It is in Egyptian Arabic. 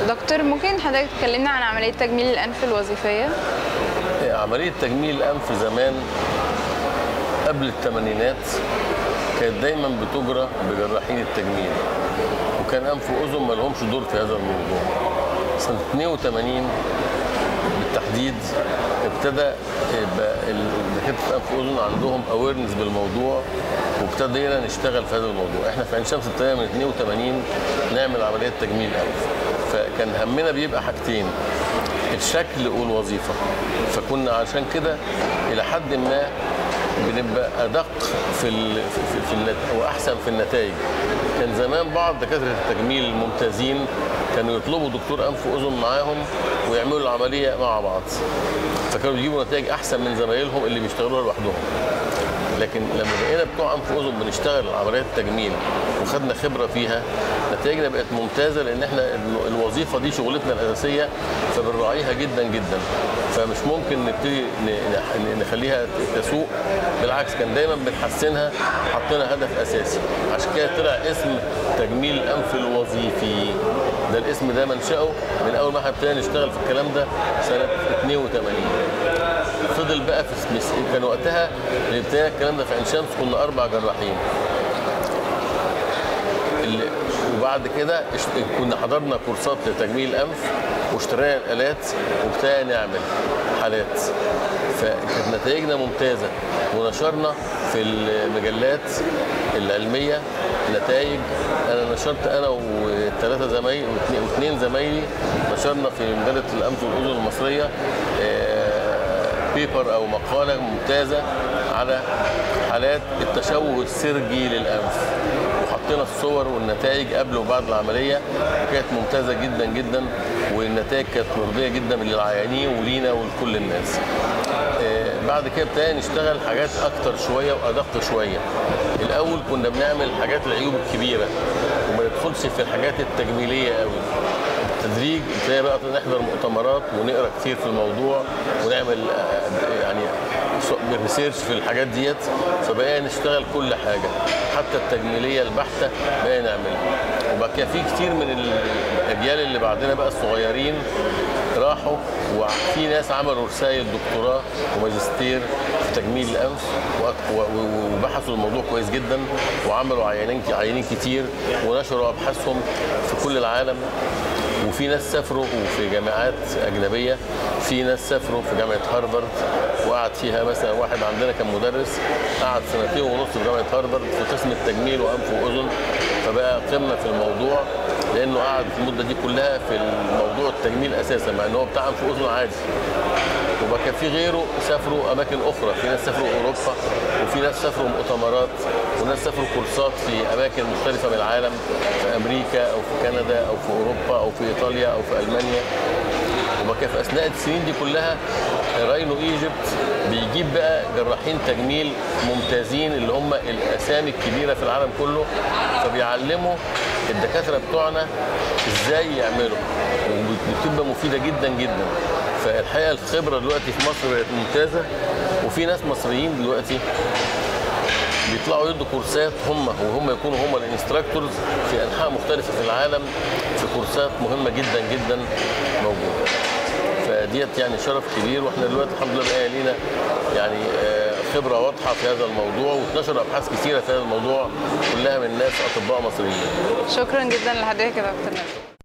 دكتور ممكن حضرتك تكلمنا عن عملية تجميل الأنف الوظيفية؟ عملية تجميل الأنف زمان قبل الثمانينات كانت دايما بتجرى بجراحين التجميل وكان أنف وأذن ما لهمش دور في هذا الموضوع سنة 82 بالتحديد ابتدى يبقى دكاتره انف واذن عندهم اويرنس بالموضوع وابتدينا نشتغل في هذا الموضوع احنا في عين شمس ابتدينا من 82 نعمل عمليات تجميل انف فكان همنا بيبقى حاجتين الشكل والوظيفه فكنا عشان كده الى حد ما بنبقى ادق في ال في, في النت واحسن في النتائج كان زمان بعض دكاتره التجميل الممتازين كانوا يطلبوا دكتور انف واذن معاهم ويعملوا العمليه مع بعض فكانوا بيجيبوا نتائج احسن من زمايلهم اللي بيشتغلوها لوحدهم لكن لما بقينا بتوع انف واذن بنشتغل عمليات التجميل وخدنا خبره فيها نتائجنا بقت ممتازه لان احنا الوظيفه دي شغلتنا الاساسيه فبنراعيها جدا جدا فمش ممكن نبتدي نخليها تسوء بالعكس كان دايما بنحسنها حطينا هدف اساسي عشان كده طلع اسم تجميل الانف الوظيفي ده الاسم ده منشأه من اول ما احنا ابتدينا نشتغل في الكلام ده سنه 82 فضل بقى في كان وقتها اللي ابتدينا الكلام ده في عين شمس كنا اربع جراحين وبعد كده كنا حضرنا كورسات لتجميل الانف واشترينا الالات وابتدينا نعمل حالات فكانت نتائجنا ممتازه ونشرنا في المجلات العلميه نتائج انا نشرت انا وثلاثه زمايلي واثنين زمايلي نشرنا في مجله الانف والاذن المصريه بيبر او مقاله ممتازه على حالات التشوه السرجي للانف وحطينا الصور والنتائج قبل وبعد العمليه وكانت ممتازه جدا جدا والنتائج كانت مرضيه جدا للعيانين ولينا ولكل الناس. بعد كده ابتدينا نشتغل حاجات اكتر شويه وادق شويه. الاول كنا بنعمل حاجات العيوب الكبيره وما ندخلش في الحاجات التجميليه قوي. بالتدريج ابتدينا بقى نحضر مؤتمرات ونقرا كتير في الموضوع ونعمل يعني ريسيرش في الحاجات ديت فبقينا نشتغل كل حاجه حتى التجميليه البحته بقينا نعملها وبقى كده في كتير من الاجيال اللي بعدنا بقى الصغيرين راحوا وفي ناس عملوا رسائل دكتوراه وماجستير في تجميل الانف وبحثوا الموضوع كويس جدا وعملوا عيانين عيانين كتير ونشروا ابحاثهم في كل العالم وفي ناس سافروا وفي جامعات اجنبيه في ناس سافروا في جامعه هارفارد وقعد فيها مثلا واحد عندنا كان مدرس قعد سنتين ونص في جامعه هارفارد في قسم التجميل وانف واذن فبقى قمه في الموضوع لانه قعد في المده دي كلها في الموضوع التجميل اساسا مع ان هو بتاع انف واذن عادي وبقى كان في غيره سافروا اماكن اخرى في ناس سافروا اوروبا وفي ناس سافروا مؤتمرات وناس سافروا كورسات في اماكن مختلفه من العالم في امريكا او في كندا او في اوروبا او في ايطاليا او في المانيا وبقى في اثناء السنين دي كلها راينو ايجيبت بيجيب بقى جراحين تجميل ممتازين اللي هم الاسامي الكبيره في العالم كله فبيعلموا الدكاتره بتوعنا ازاي يعملوا وبتبقى مفيده جدا جدا فالحقيقه الخبره دلوقتي في مصر بقت ممتازه وفي ناس مصريين دلوقتي بيطلعوا يدوا كورسات هم وهم يكونوا هم الانستراكتورز في انحاء مختلفه في العالم في كورسات مهمه جدا جدا موجوده. فديت يعني شرف كبير واحنا دلوقتي الحمد لله بقى لينا يعني خبره واضحه في هذا الموضوع واتنشر ابحاث كثيره في هذا الموضوع كلها من ناس اطباء مصريين. شكرا جدا لحضرتك يا دكتور